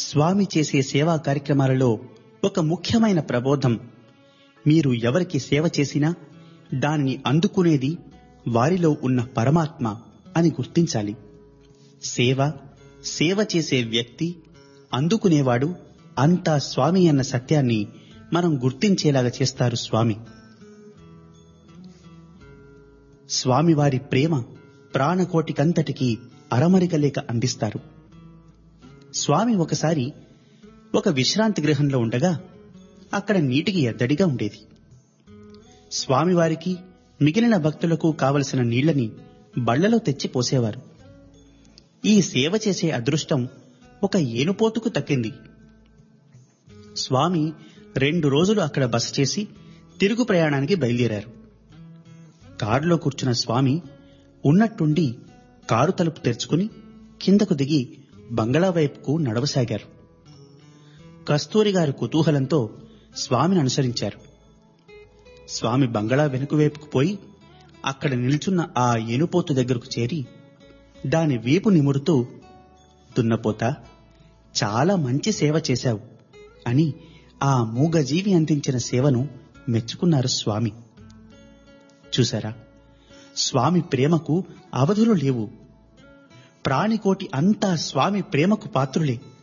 స్వామి చేసే సేవా కార్యక్రమాలలో ఒక ముఖ్యమైన ప్రబోధం మీరు ఎవరికి సేవ చేసినా దానిని అందుకునేది వారిలో ఉన్న పరమాత్మ అని గుర్తించాలి సేవ సేవ చేసే వ్యక్తి అందుకునేవాడు అంతా స్వామి అన్న సత్యాన్ని మనం గుర్తించేలాగా చేస్తారు స్వామి స్వామివారి ప్రేమ ప్రాణకోటికంతటికి అరమరిక లేక అందిస్తారు స్వామి ఒకసారి ఒక విశ్రాంతి గృహంలో ఉండగా అక్కడ నీటికి ఎద్దడిగా ఉండేది స్వామివారికి మిగిలిన భక్తులకు కావలసిన నీళ్లని బళ్లలో తెచ్చి పోసేవారు ఈ సేవ చేసే అదృష్టం ఒక ఏనుపోతుకు తక్కింది స్వామి రెండు రోజులు అక్కడ బస చేసి తిరుగు ప్రయాణానికి బయలుదేరారు కారులో కూర్చున్న స్వామి ఉన్నట్టుండి కారు తలుపు తెరుచుకుని కిందకు దిగి బంగళా వైపుకు నడవసాగారు కస్తూరి గారి కుతూహలంతో స్వామిని అనుసరించారు స్వామి బంగళా వెనుక వైపుకు పోయి అక్కడ నిల్చున్న ఆ ఏనుపోతు దగ్గరకు చేరి దాని వీపు నిమురుతూ దున్నపోత చాలా మంచి సేవ చేశావు అని ఆ మూగజీవి అందించిన సేవను మెచ్చుకున్నారు స్వామి చూసారా స్వామి ప్రేమకు అవధులు లేవు ప్రాణికోటి అంతా స్వామి ప్రేమకు పాత్రులే